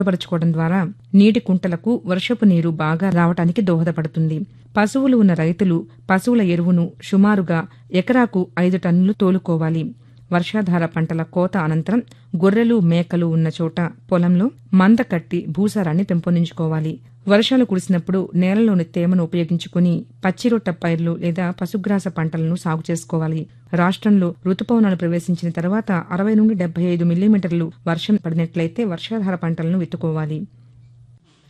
శుభ్రపరచుకోవడం ద్వారా నీటి కుంటలకు వర్షపు నీరు బాగా రావటానికి దోహదపడుతుంది పశువులు ఉన్న రైతులు పశువుల ఎరువును సుమారుగా ఎకరాకు ఐదు టన్నులు తోలుకోవాలి వర్షాధార పంటల కోత అనంతరం గొర్రెలు మేకలు ఉన్న చోట పొలంలో మంద కట్టి భూసారాన్ని పెంపొందించుకోవాలి వర్షాలు కురిసినప్పుడు నేలలోని తేమను ఉపయోగించుకుని పచ్చిరొట్ట పైర్లు లేదా పశుగ్రాస పంటలను సాగు చేసుకోవాలి రాష్ట్రంలో రుతుపవనాలు ప్రవేశించిన తర్వాత అరవై నుండి డెబ్బై ఐదు మిల్లీమీటర్లు వర్షం పడినట్లయితే వర్షాధార పంటలను విత్తుకోవాలి